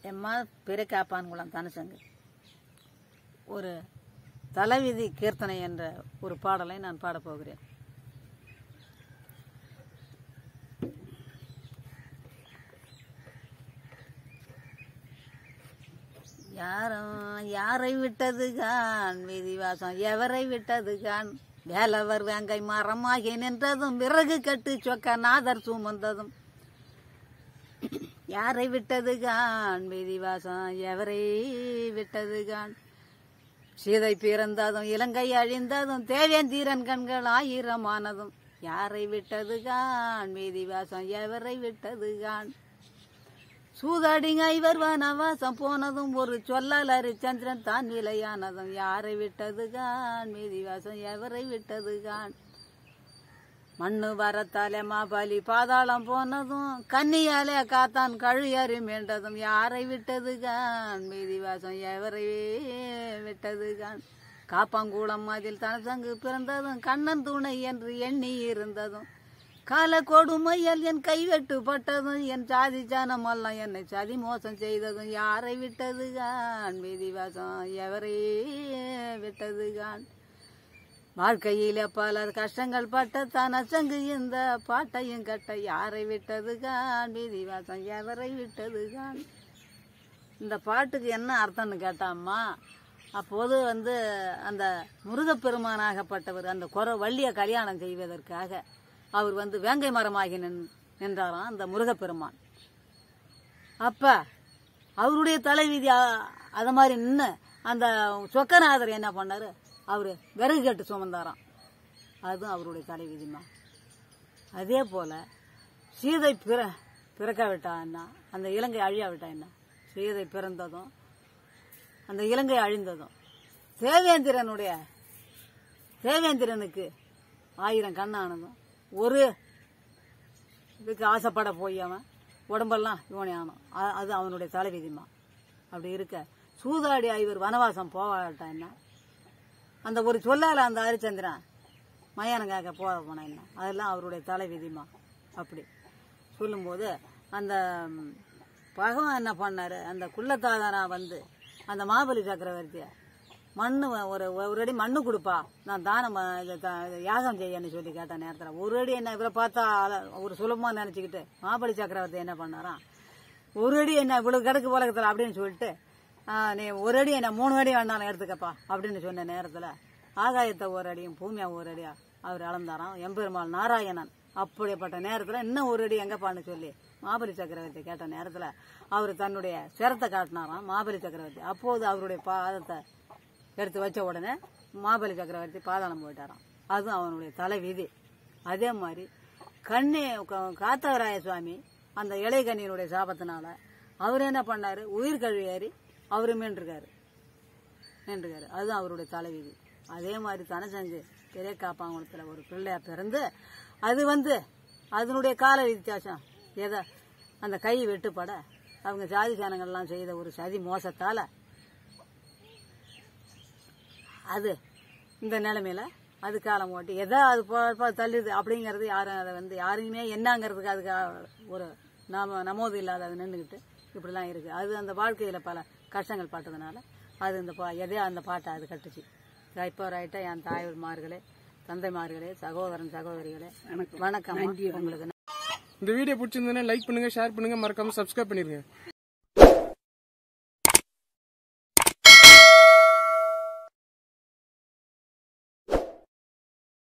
எம்மா பிறக்காப்பான்குளம் தனசங்கு ஒரு தலைவிதி கீர்த்தனை என்ற ஒரு பாடலை நான் பாடப் போகிறேன் யாரும் யாரை விட்டது கான் விதிவாசம் எவரை விட்டது கான் வேலவர் வேங்கை மரமாகி நின்றதும் விறகு கட்டு சொக்க நாதர் சுமந்ததும் யாரை விட்டது கான் விதிவாசம் எவரை விட்டது கான் சீதை பிறந்ததும் இலங்கை அழிந்ததும் தேவேந்தீரன் கண்கள் ஆயிரமானதும் யாரை விட்டது கான் விதிவாசம் எவரை விட்டது கான் சூதாடிங்க இவர் வனவாசம் போனதும் ஒரு சொல்லல் அரிச்சந்திரன் தான் விலையானதும் யாரை விட்டது கான் மீதிவாசம் எவரை விட்டது கான் மண்ணு வரத்தாலே மாபாலி பாதாளம் போனதும் கன்னியாலே காத்தான் கழியறி மீண்டதும் யாரை விட்டது கான் மீதிவாசம் எவரை விட்டது கான் காப்பாங்கூடம் அதில் தனசங்கு பிறந்ததும் கண்ணன் துணை என்று எண்ணி இருந்ததும் கால கொடுமையல் என் கைவெட்டுப்பட்டதும் என் சாதி ஜனமெல்லாம் என்னை சதி மோசம் செய்ததும் யாரை விட்டது கான் மீதிவாசம் எவரை விட்டது கான் வாழ்க்கையில பலர் கஷ்டங்கள் பட்ட தனசங்கு இந்த பாட்டையும் கட்ட யாரை விட்டது கான் மீதிவாசம் எவரை விட்டது கான் இந்த பாட்டுக்கு என்ன அர்த்தம்னு கேட்டாம்மா அப்போது வந்து அந்த முருகப்பெருமானாகப்பட்டவர் அந்த குற வள்ளியை கல்யாணம் செய்வதற்காக அவர் வந்து வேங்கை மரமாகி நின்- நின்றாராம் அந்த முருகப்பெருமான் அப்ப அவருடைய தலைவிதி அ- அத மாதிரி நின்று அந்த சொக்கநாதர் என்ன பண்ணாரு அவரு விறகு கட்டு சுமந்தாராம் அதுவும் அவருடைய தலைவிதிமா அதே போல சீதை பிற பிறக்க விட்டா என்ன அந்த இலங்கை அழியா விட்டா என்ன சீதை பிறந்ததும் அந்த இலங்கை அழிந்ததும் தேவேந்திரனுடைய தேவேந்திரனுக்கு ஆயிரம் கண்ணானதும் ஒரு இதுக்கு ஆசைப்பட போய் அவன் உடம்பெல்லாம் இவனே ஆனான் அ- அது அவனுடைய தலைவிதிமா அப்படி இருக்க சூதாடி ஐவர் வனவாசம் போவாட்டா என்ன அந்த ஒரு சொல்லால அந்த ஹரிச்சந்திரன் மயானங்காக்க போக போனா என்ன அதெல்லாம் அவருடைய தலைவிதிமா அப்படி சொல்லும்போது அந்த ம், பகவான் என்ன பண்ணாரு அந்த குள்ளத்தாதானா வந்து அந்த மாபலி சக்கரவர்த்திய மண்ணு வ- ஒரு ஒரு அடி மண்ணு கொடுப்பா நான் தானம் ப- இது த- இது யாகம் செய்யன்னு சொல்லி கேட்ட நேரத்தில் ஒரு அடி என்ன இவரை பார்த்தா ஆள- ஒரு சுலபமா நினைச்சுக்கிட்டு மாபலி சக்கரவர்த்தி என்ன பண்ணாராம் ஒரு அடி என்ன இவ்வளவு கிடக்கு உலகத்துல அப்படின்னு சொல்லிட்டு ஆ, நீ ஒரு அடி என்ன மூணு அடி வேண்டாம் எடுத்துக்கப்பா அப்படின்னு சொன்ன நேரத்துல ஆகாயத்தை ஒரு அடியும் பூமியா ஒரு அடியா அவர் அளந்தாராம் எம்பெருமாள் நாராயணன் அப்படிப்பட்ட நேரத்துல இன்னும் ஒரு அடி எங்கப்பான்னு சொல்லி மாபலி சக்கரவர்த்தி கேட்ட நேரத்துல அவர் தன்னுடைய சிரத்தை காட்டினாராம் மாபலி சக்கரவர்த்தி அப்போது அவருடைய பாதத்தை எடுத்து வச்ச உடனே மாபலி சக்கரவர்த்தி பாதாளம் போயிட்டாராம் அதுவும் அவனுடைய தலைவிதி அதே மாதிரி கண்ணே க- காத்தவராய சுவாமி அந்த இளையகண்ணியனுடைய சாபத்தினால அவர் என்ன பண்ணாரு உயிர் கழுவி ஏறி அவரு மீண்டிருக்காரு நின்றுக்காரு அதுதான் அவருடைய தலைவிதி அதே மாதிரி தனசங்கு பெரிய காப்பாங்குளத்தில் ஒரு பிள்ளையா பிறந்து அது வந்து அதனுடைய கால வித்தியாசம் எதை அந்த கை வெட்டுப்பட அவங்க சாதி சானங்கள்லாம் செய்த ஒரு சதி மோசத்தால அது இந்த நிலைமையில அது காலம் ஓட்டி எதோ அது போ- போ- தள்ளுது அப்படிங்கிறது யாரும் அதை வந்து யாருமே என்னங்கிறதுக்கு அதுக்கு ஒரு நாம நமோது இல்லாத அது நின்றுக்கிட்டு இப்படிலாம் இருக்கு அது அந்த வாழ்க்கையில பல கஷ்டங்கள் பட்டதுனால அது இந்த பா எதையோ அந்த பாட்டை அது கட்டுச்சு இப்போ ரைட்டா என் தாய்மார்களே தந்தைமார்களே சகோதரன் சகோதரிகளே வணக்கம் உங்களுக்கு இந்த வீடியோ பிடிச்சிருந்ததுன்னா லைக் பண்ணுங்க ஷேர் பண்ணுங்க மறக்காம சப்ஸ்கிரைப் பண்ணிருங்க